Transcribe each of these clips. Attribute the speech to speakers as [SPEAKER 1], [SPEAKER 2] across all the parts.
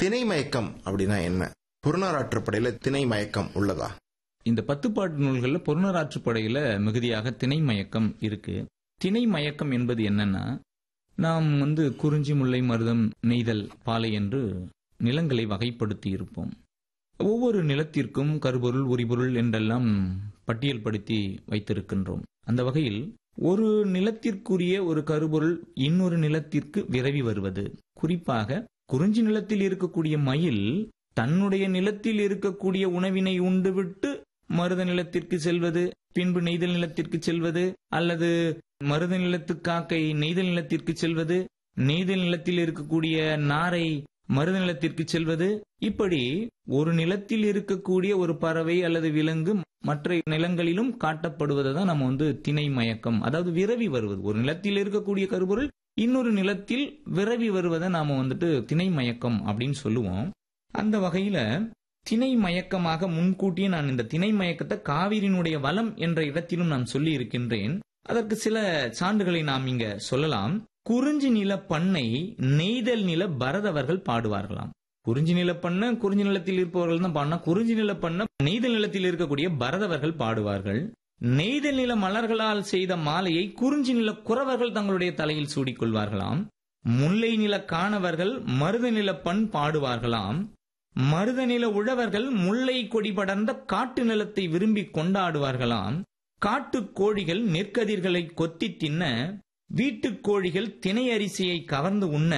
[SPEAKER 1] திணை மயக்கம் அப்படின்னா என்ன புறநாராற்றுப்படையில திணை மயக்கம் உள்ளதா
[SPEAKER 2] இந்த பத்து பாட்டு நூல்கள்ல பொருணராற்றுப்படையில மிகுதியாக திணை மயக்கம் இருக்கு திணை மயக்கம் என்பது என்னன்னா நாம் வந்து குறிஞ்சி முல்லை மருதம் நெய்தல் பாலை என்று நிலங்களை வகைப்படுத்தி இருப்போம் ஒவ்வொரு நிலத்திற்கும் கருபொருள் உரிபொருள் என்றெல்லாம் பட்டியல்படுத்தி வைத்திருக்கின்றோம் அந்த வகையில் ஒரு நிலத்திற்குரிய ஒரு கருபொருள் இன்னொரு நிலத்திற்கு விரவி வருவது குறிப்பாக குறிஞ்சி நிலத்தில் இருக்கக்கூடிய மயில் தன்னுடைய நிலத்தில் இருக்கக்கூடிய உணவினை உண்டுவிட்டு மருத நிலத்திற்கு செல்வது பின்பு நெய்தல் நிலத்திற்கு செல்வது அல்லது மருத நிலத்து காக்கை நெய்தல் நிலத்திற்கு செல்வது நெய்தல் நிலத்தில் இருக்கக்கூடிய நாரை மருத நிலத்திற்கு செல்வது இப்படி ஒரு நிலத்தில் இருக்கக்கூடிய ஒரு பறவை அல்லது விலங்கு மற்ற நிலங்களிலும் காட்டப்படுவதை தான் நம்ம வந்து திணை மயக்கம் அதாவது விரவி வருவது ஒரு நிலத்தில் இருக்கக்கூடிய கருப்பொருள் இன்னொரு நிலத்தில் விரவி வருவதை நாம வந்துட்டு திணை மயக்கம் அப்படின்னு சொல்லுவோம் அந்த வகையில திணை மயக்கமாக முன்கூட்டியே நான் இந்த திணை மயக்கத்தை காவிரியினுடைய வளம் என்ற இடத்திலும் நான் சொல்லி இருக்கின்றேன் அதற்கு சில சான்றுகளை நாம் இங்க சொல்லலாம் குறிஞ்சி நில பண்ணை நெய்தல் நில பரதவர்கள் பாடுவார்களாம் குறிஞ்சி நில பண்ண குறிஞ்சி நிலத்தில் இருப்பவர்கள் தான் பாடினா குறிஞ்சி நில பண்ண நெய்தல் நிலத்தில் இருக்கக்கூடிய பரதவர்கள் பாடுவார்கள் நெய்தல் நில மலர்களால் செய்த மாலையை குறிஞ்சி நில குறவர்கள் தங்களுடைய தலையில் சூடிக்கொள்வார்களாம் முல்லை நில காணவர்கள் மருத நில பண் பாடுவார்களாம் மருத நில உழவர்கள் முல்லை கொடி படர்ந்த காட்டு நிலத்தை விரும்பி கொண்டாடுவார்களாம் காட்டுக் கோழிகள் நெற்கதிர்களை கொத்தி தின்ன வீட்டுக் கோழிகள் திணை அரிசியை கவர்ந்து உண்ண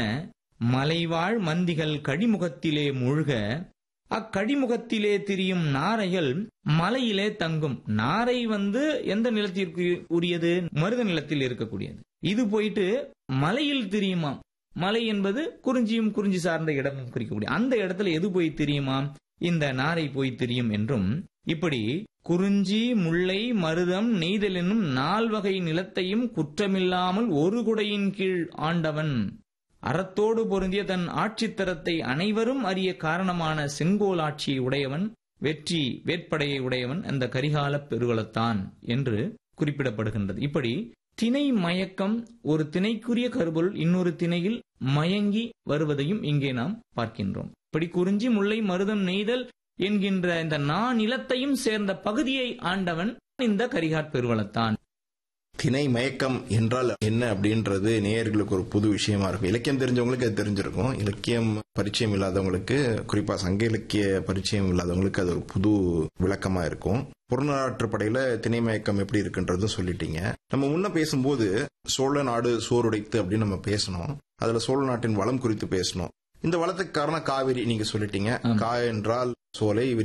[SPEAKER 2] மலைவாழ் மந்திகள் கழிமுகத்திலே மூழ்க அக்கழிமுகத்திலே திரியும் நாரைகள் மலையிலே தங்கும் நாரை வந்து எந்த நிலத்திற்கு உரியது மருத நிலத்தில் இருக்கக்கூடியது இது போயிட்டு மலையில் திரியுமா மலை என்பது குறிஞ்சியும் குறிஞ்சி சார்ந்த இடமும் குறிக்கக்கூடிய அந்த இடத்துல எது போய் தெரியுமா இந்த நாரை போய் தெரியும் என்றும் இப்படி குறிஞ்சி முல்லை மருதம் நெய்தல் என்னும் நால்வகை நிலத்தையும் குற்றமில்லாமல் ஒரு குடையின் கீழ் ஆண்டவன் அறத்தோடு பொருந்திய தன் ஆட்சித்தரத்தை அனைவரும் அறிய காரணமான செங்கோல் ஆட்சியை உடையவன் வெற்றி வேட்படையை உடையவன் அந்த கரிகால பெருவளத்தான் என்று குறிப்பிடப்படுகின்றது இப்படி திணை மயக்கம் ஒரு திணைக்குரிய கருபொருள் இன்னொரு திணையில் மயங்கி வருவதையும் இங்கே நாம் பார்க்கின்றோம் இப்படி குறிஞ்சி முல்லை மருதம் நெய்தல் என்கின்ற இந்த நாநிலத்தையும் சேர்ந்த பகுதியை ஆண்டவன் இந்த கரிகாட் பெருவளத்தான்
[SPEAKER 1] திணை மயக்கம் என்றால் என்ன அப்படின்றது நேயர்களுக்கு ஒரு புது விஷயமா இருக்கும் இலக்கியம் தெரிஞ்சவங்களுக்கு அது தெரிஞ்சிருக்கும் இலக்கியம் பரிச்சயம் இல்லாதவங்களுக்கு குறிப்பா சங்க இலக்கிய பரிச்சயம் இல்லாதவங்களுக்கு அது ஒரு புது விளக்கமா இருக்கும் புறநாற்று படையில திணை மயக்கம் எப்படி இருக்குன்றதும் சொல்லிட்டீங்க நம்ம முன்ன பேசும்போது சோழ நாடு சோறுடைத்து அப்படின்னு நம்ம பேசணும் அதுல சோழ நாட்டின் வளம் குறித்து பேசணும் இந்த வளத்துக்கு காரணம் காவிரி நீங்க சொல்லிட்டீங்க கா என்றால் சோலை